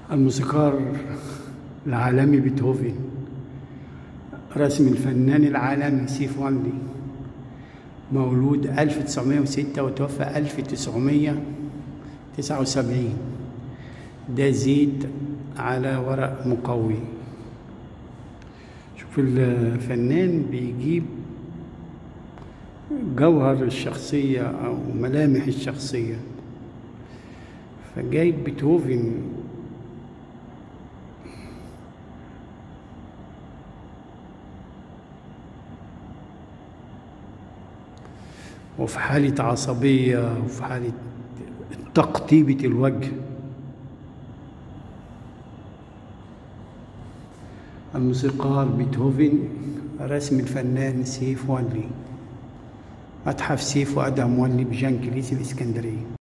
الموسيقار العالمي بيتهوفن رسم الفنان العالمي سيف وانلي مولود 1906 وتوفى 1979 ده زيت على ورق مقوي شوف الفنان بيجيب جوهر الشخصية أو ملامح الشخصية فجايب بيتهوفن وفي حالة عصبية وفي حالة تقطيبة الوجه الموسيقار بيتهوفن رسم الفنان سيف وانلي متحف سيف وأدهم وانلي بجان كليسي الإسكندرية